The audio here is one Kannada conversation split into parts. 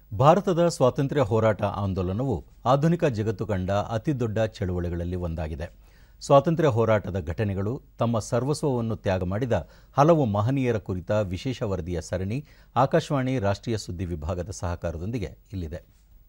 ಭಾರತದ ಸ್ವಾತಂತ್ರ್ಯ ಹೋರಾಟ ಆಂದೋಲನವು ಆಧುನಿಕ ಜಗತ್ತು ಕಂಡ ಅತಿದೊಡ್ಡ ಚಳುವಳಿಗಳಲ್ಲಿ ಒಂದಾಗಿದೆ ಸ್ವಾತಂತ್ರ್ಯ ಹೋರಾಟದ ಘಟನೆಗಳು ತಮ್ಮ ಸರ್ವಸ್ವವನ್ನು ತ್ಯಾಗ ಮಾಡಿದ ಹಲವು ಮಹನೀಯರ ಕುರಿತ ವಿಶೇಷ ವರದಿಯ ಸರಣಿ ಆಕಾಶವಾಣಿ ರಾಷ್ಟ್ರೀಯ ಸುದ್ದಿ ವಿಭಾಗದ ಸಹಕಾರದೊಂದಿಗೆ ಇಲ್ಲಿದೆ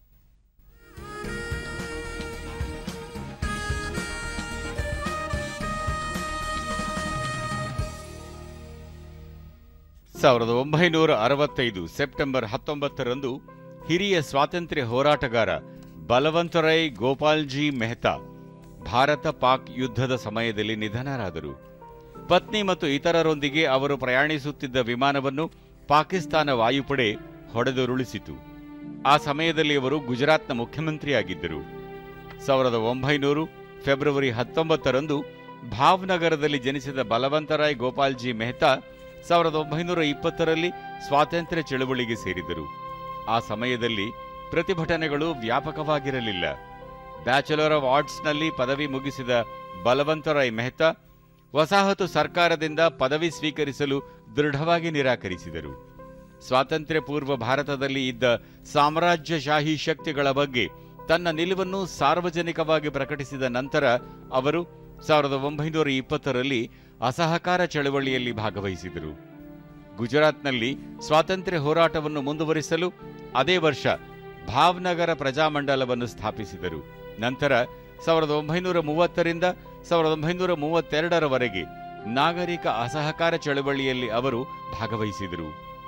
ಸಾವಿರದ ಒಂಬೈನೂರ ಅರವತ್ತೈದು ಸೆಪ್ಟೆಂಬರ್ ಹತ್ತೊಂಬತ್ತರಂದು ಹಿರಿಯ ಸ್ವಾತಂತ್ರ್ಯ ಹೋರಾಟಗಾರ ಬಲವಂತರೈ ಗೋಪಾಲ್ಜಿ ಮೆಹ್ತಾ ಭಾರತ ಪಾಕ್ ಯುದ್ಧದ ಸಮಯದಲ್ಲಿ ನಿಧನರಾದರು ಪತ್ನಿ ಮತ್ತು ಇತರರೊಂದಿಗೆ ಅವರು ಪ್ರಯಾಣಿಸುತ್ತಿದ್ದ ವಿಮಾನವನ್ನು ಪಾಕಿಸ್ತಾನ ವಾಯುಪಡೆ ಹೊಡೆದುರುಳಿಸಿತು ಆ ಸಮಯದಲ್ಲಿ ಅವರು ಗುಜರಾತ್ನ ಮುಖ್ಯಮಂತ್ರಿಯಾಗಿದ್ದರು ಸಾವಿರದ ಒಂಬೈನೂರು ಫೆಬ್ರವರಿ ಹತ್ತೊಂಬತ್ತರಂದು ಭಾವ್ನಗರದಲ್ಲಿ ಜನಿಸಿದ ಬಲವಂತರಾಯ್ ಗೋಪಾಲ್ಜಿ ಮೆಹ್ತಾ ಸಾವಿರದ ಒಂಬೈನೂರ ಇಪ್ಪತ್ತರಲ್ಲಿ ಸ್ವಾತಂತ್ರ್ಯ ಚಳುವಳಿಗೆ ಸೇರಿದರು ಆ ಸಮಯದಲ್ಲಿ ಪ್ರತಿಭಟನೆಗಳು ವ್ಯಾಪಕವಾಗಿರಲಿಲ್ಲ ಬ್ಯಾಚುಲರ್ ಆಫ್ ಆರ್ಟ್ಸ್ನಲ್ಲಿ ಪದವಿ ಮುಗಿಸಿದ ಬಲವಂತರಾಯ್ ಮೆಹ್ತಾ ವಸಾಹತು ಸರ್ಕಾರದಿಂದ ಪದವಿ ಸ್ವೀಕರಿಸಲು ದೃಢವಾಗಿ ನಿರಾಕರಿಸಿದರು ಸ್ವಾತಂತ್ರ್ಯ ಪೂರ್ವ ಭಾರತದಲ್ಲಿ ಇದ್ದ ಸಾಮ್ರಾಜ್ಯಶಾಹಿ ಶಕ್ತಿಗಳ ಬಗ್ಗೆ ತನ್ನ ನಿಲುವನ್ನು ಸಾರ್ವಜನಿಕವಾಗಿ ಪ್ರಕಟಿಸಿದ ನಂತರ ಅವರು ಸಾವಿರದ ಒಂಬೈನೂರ ಇಪ್ಪತ್ತರಲ್ಲಿ ಅಸಹಕಾರ ಚಳವಳಿಯಲ್ಲಿ ಭಾಗವಹಿಸಿದರು ಗುಜರಾತ್ನಲ್ಲಿ ಸ್ವಾತಂತ್ರ್ಯ ಹೋರಾಟವನ್ನು ಮುಂದುವರಿಸಲು ಅದೇ ವರ್ಷ ಭಾವ್ನಗರ ಪ್ರಜಾಮಂಡಲವನ್ನು ಸ್ಥಾಪಿಸಿದರು ನಂತರ ಸಾವಿರದ ಒಂಬೈನೂರ ಮೂವತ್ತರಿಂದ ಸಾವಿರದ ಒಂಬೈನೂರ ಮೂವತ್ತೆರಡರವರೆಗೆ ನಾಗರಿಕ ಅಸಹಕಾರ ಚಳವಳಿಯಲ್ಲಿ ಅವರು ಭಾಗವಹಿಸಿದರು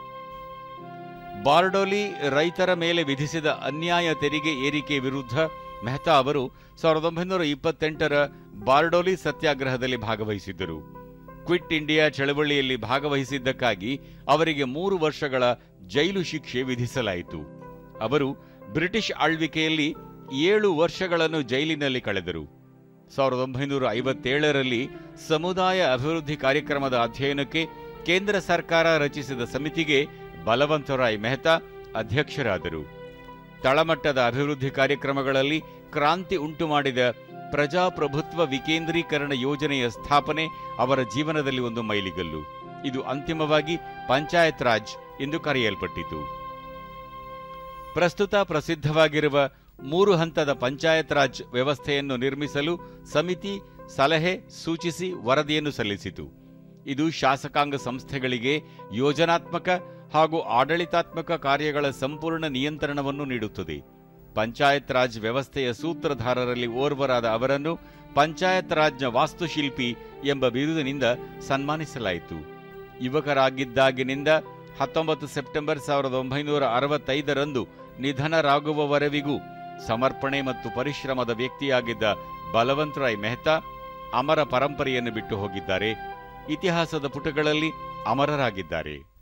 ಬಾರ್ಡೋಲಿ ರೈತರ ಮೇಲೆ ವಿಧಿಸಿದ ಅನ್ಯಾಯ ತೆರಿಗೆ ಏರಿಕೆ ವಿರುದ್ಧ ಮೆಹ್ತಾ ಅವರು ಸಾವಿರದ ಒಂಬೈನೂರ ಇಪ್ಪತ್ತೆಂಟರ ಬಾರ್ಡೋಲಿ ಸತ್ಯಾಗ್ರಹದಲ್ಲಿ ಭಾಗವಹಿಸಿದ್ದರು ಕ್ವಿಟ್ ಇಂಡಿಯಾ ಚಳವಳಿಯಲ್ಲಿ ಭಾಗವಹಿಸಿದ್ದಕ್ಕಾಗಿ ಅವರಿಗೆ ಮೂರು ವರ್ಷಗಳ ಜೈಲು ಶಿಕ್ಷೆ ವಿಧಿಸಲಾಯಿತು ಅವರು ಬ್ರಿಟಿಷ್ ಆಳ್ವಿಕೆಯಲ್ಲಿ ಏಳು ವರ್ಷಗಳನ್ನು ಜೈಲಿನಲ್ಲಿ ಕಳೆದರು ಸಾವಿರದ ಒಂಬೈನೂರ ಐವತ್ತೇಳರಲ್ಲಿ ಸಮುದಾಯ ಅಭಿವೃದ್ಧಿ ಕಾರ್ಯಕ್ರಮದ ಅಧ್ಯಯನಕ್ಕೆ ಕೇಂದ್ರ ಸರ್ಕಾರ ರಚಿಸಿದ ಸಮಿತಿಗೆ ಬಲವಂತರಾಯ್ ಮೆಹ್ತಾ ಅಧ್ಯಕ್ಷರಾದರು ತಳಮಟ್ಟದ ಅಭಿವೃದ್ಧಿ ಕಾರ್ಯಕ್ರಮಗಳಲ್ಲಿ ಕ್ರಾಂತಿ ಉಂಟು ಮಾಡಿದ ಪ್ರಜಾಪ್ರಭುತ್ವ ವಿಕೇಂದ್ರೀಕರಣ ಯೋಜನೆಯ ಸ್ಥಾಪನೆ ಅವರ ಜೀವನದಲ್ಲಿ ಒಂದು ಮೈಲಿಗಲ್ಲು ಇದು ಅಂತಿಮವಾಗಿ ಪಂಚಾಯತ್ ರಾಜ್ ಎಂದು ಕರೆಯಲ್ಪಟ್ಟಿತು ಪ್ರಸ್ತುತ ಪ್ರಸಿದ್ಧವಾಗಿರುವ ಮೂರು ಹಂತದ ಪಂಚಾಯತ್ ರಾಜ್ ವ್ಯವಸ್ಥೆಯನ್ನು ನಿರ್ಮಿಸಲು ಸಮಿತಿ ಸಲಹೆ ಸೂಚಿಸಿ ವರದಿಯನ್ನು ಸಲ್ಲಿಸಿತು ಇದು ಶಾಸಕಾಂಗ ಸಂಸ್ಥೆಗಳಿಗೆ ಯೋಜನಾತ್ಮಕ ಹಾಗೂ ಆಡಳಿತಾತ್ಮಕ ಕಾರ್ಯಗಳ ಸಂಪೂರ್ಣ ನಿಯಂತ್ರಣವನ್ನು ನೀಡುತ್ತದೆ ಪಂಚಾಯತ್ ರಾಜ್ ವ್ಯವಸ್ಥೆಯ ಸೂತ್ರಧಾರರಲ್ಲಿ ಓರ್ವರಾದ ಅವರನ್ನು ಪಂಚಾಯತ್ ರಾಜ್ನ ವಾಸ್ತುಶಿಲ್ಪಿ ಎಂಬ ಬಿರುದಿನಿಂದ ಸನ್ಮಾನಿಸಲಾಯಿತು ಯುವಕರಾಗಿದ್ದಾಗಿನಿಂದ ಹತ್ತೊಂಬತ್ತು ಸೆಪ್ಟೆಂಬರ್ ಸಾವಿರದ ಒಂಬೈನೂರ ಅರವತ್ತೈದರಂದು ನಿಧನರಾಗುವವರೆವಿಗೂ ಸಮರ್ಪಣೆ ಮತ್ತು ಪರಿಶ್ರಮದ ವ್ಯಕ್ತಿಯಾಗಿದ್ದ ಬಲವಂತರಾಯ್ ಮೆಹ್ತಾ ಅಮರ ಪರಂಪರೆಯನ್ನು ಬಿಟ್ಟು ಹೋಗಿದ್ದಾರೆ ಇತಿಹಾಸದ ಪುಟಗಳಲ್ಲಿ ಅಮರರಾಗಿದ್ದಾರೆ